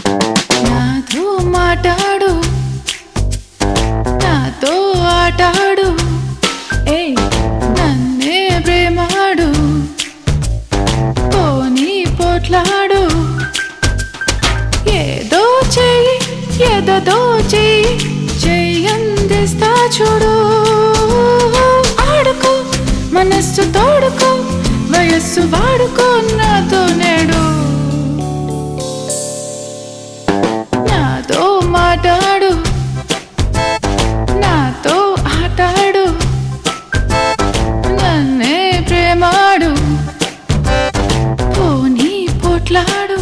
నాతో మాట్లాడు నాతో ఆటాడు ఏ నన్నే ప్రేమాడు పోనీ పోట్లాడు ఏదో చెయ్యి ఏదో చెయ్యి చెయ్యందిస్తా చూడు ఆడుకో మనస్సు తోడుకో వయస్సు వాడుకో నాతో నేడు నాతో మాట్లాడు నాతో ఆటాడు నన్నే ప్రేమాడు పోనీ పోట్లాడు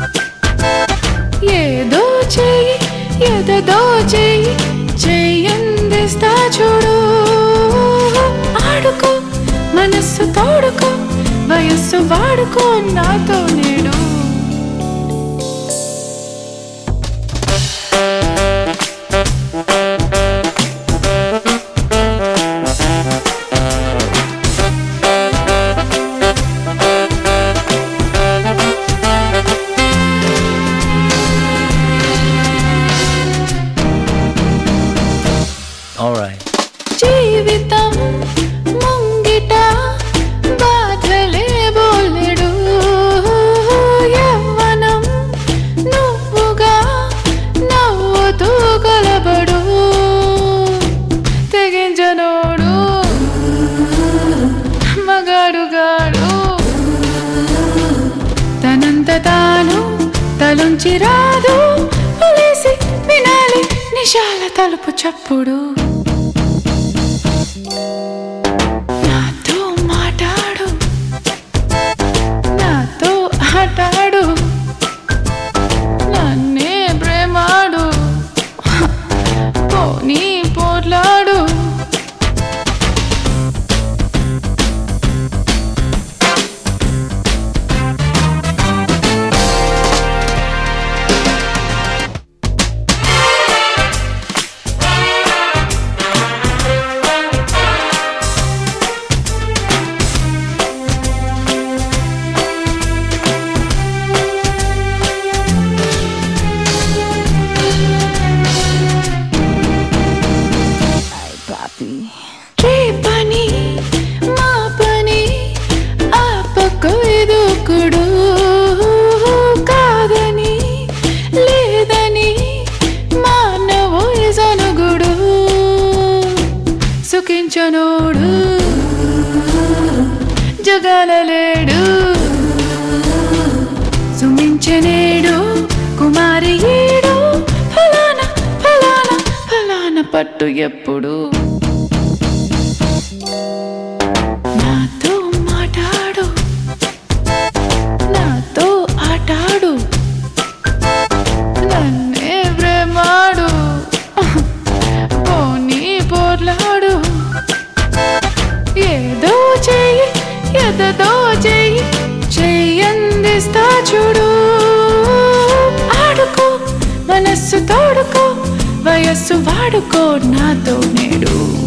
ఏదో చెయ్యి ఏదో చెయ్యి చెయ్యందిస్తా చూడు ఆడుకో మనస్సు తోడుకో వయస్సు వాడుకో నాతో నేడు Alright. జీవితం ముంగిట బాధలే బోలెడు యవ్వనం నువ్వుగా నవ్వుతూ కలబడు తెగించనోడు మగాడుగాడు తనంత తాను తలుంచి రాదు లేసి వినాలి నిశాల తలుపు చప్పుడు నాతో మాట్లాడు నాతో ఆటాడు నన్నే ప్రేమాడు పోనీ పోట్లాడు రేపని మా పని ఆపకు ఎదుకుడు కాదని లేదని మానవు జనుగుడు సుఖించనోడు జగలలేడు సుమించనేడు కుమారి ఏడు ఫలానా ఫలానా ఫలానా పట్టు ఎప్పుడు నాతో మాట్లాడు నాతో ఆటాడు నన్నే ప్రేమాడు పోనీ పోర్లాడు ఏదో చెయ్యి ఏదో చెయ్యి చెయ్యందిస్తా చూడు ఆడుకో మనస్సు తోడుకో వయస్సు వాడుకో నాతో నేడు